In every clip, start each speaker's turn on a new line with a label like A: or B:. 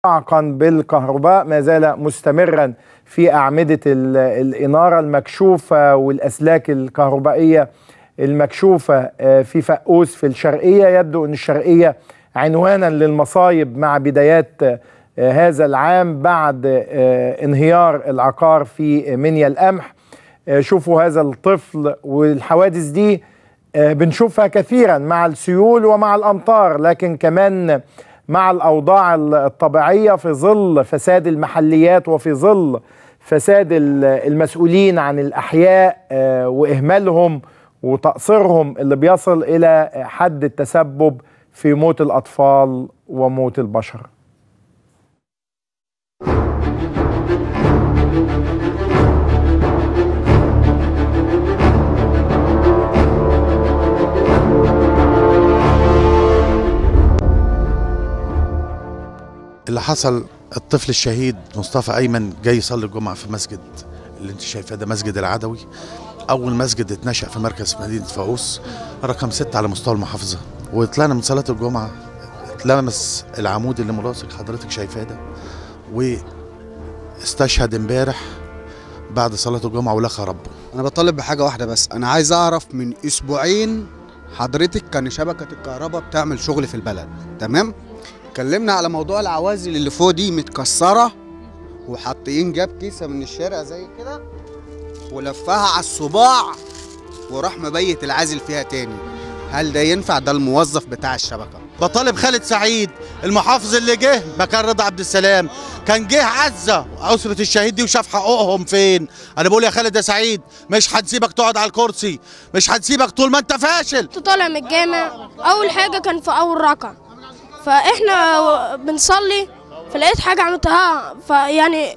A: معقا بالكهرباء ما زال مستمرا في أعمدة ال- الإنارة المكشوفة والأسلاك الكهربائية المكشوفة آه، في فقوس في الشرقية يبدو أن الشرقية عنوانا للمصايب مع بدايات آه، هذا العام بعد آه، انهيار العقار في منيا القمح آه، شوفوا هذا الطفل والحوادث دي آه، بنشوفها كثيرا مع السيول ومع الأمطار لكن كمان مع الأوضاع الطبيعية في ظل فساد المحليات وفي ظل فساد ال- المسؤولين عن الأحياء آه، وإهمالهم وتقصيرهم اللي بيصل إلى حد التسبب في موت الأطفال وموت البشر
B: اللي حصل الطفل الشهيد مصطفى ايمن جاي يصلي الجمعه في مسجد اللي انت شايفاه ده مسجد العدوي اول مسجد اتنشأ في مركز مدينه فاقوس رقم ستة على مستوى المحافظه وطلعنا من صلاه الجمعه اتلمس العمود اللي ملاصق حضرتك شايفاه ده واستشهد امبارح بعد صلاه الجمعه ولقى ربه
C: انا بطالب بحاجه واحده بس انا عايز اعرف من اسبوعين حضرتك كان شبكه الكهرباء بتعمل شغل في البلد تمام اتكلمنا على موضوع العوازل اللي فوق دي متكسره وحاطين جاب كيسه من الشارع زي كده ولفها على الصباع وراح مبيت العازل فيها تاني هل ده ينفع ده الموظف بتاع الشبكه
D: بطالب خالد سعيد المحافظ اللي جه مكان رضا عبد السلام كان جه عزة أسرة الشهيد دي وشاف حقوقهم فين أنا بقول يا خالد يا سعيد مش هنسيبك تقعد على الكرسي مش هنسيبك طول ما أنت فاشل
E: كنت طالع من الجامع اول حاجه كان في اول ركعه فاحنا و- بنصلي فلقيت حاجه عملتها فيعني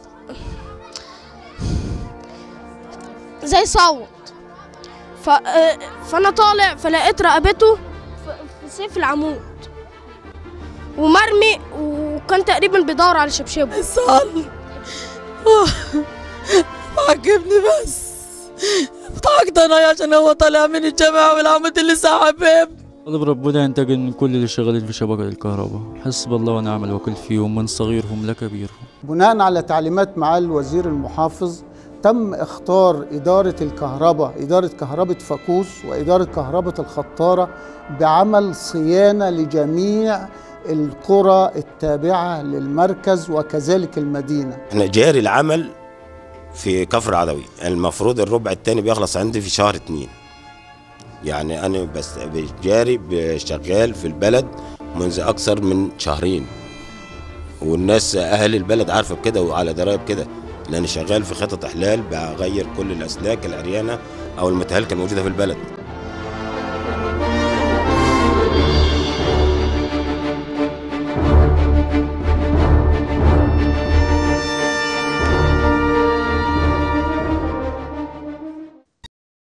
E: زي صوت ف... آه، فانا طالع فلقيت رقبته في في سيف العمود ومرمي وكان تقريبا بيدور على شبشبه
F: صلي عجبني بس ضحكت انا عشان هو طالع من الجامعة والعمود اللي سحبه
G: طلب ربنا ينتقم من كل اللي شغالين في شبكة الكهرباء حسب الله ونعم الوكيل فيهم من صغيرهم لكبيرهم
H: بناء على تعليمات معالي الوزير المحافظ تم اختار إدارة الكهرباء إدارة كهرباء فاكوس وإدارة كهرباء الخطارة بعمل صيانة لجميع القرى التابعة للمركز وكذلك المدينة
I: احنا جاري العمل في كفر عدوي المفروض الربع التاني بيخلص عندي في شهر اتنين يعني انا بس جاري شغال في البلد منذ اكثر من شهرين والناس اهل البلد عارفه بكده وعلى درايه بكده لان شغال في خطط احلال بغير كل الاسلاك العريانه او المتهالكه الموجوده في البلد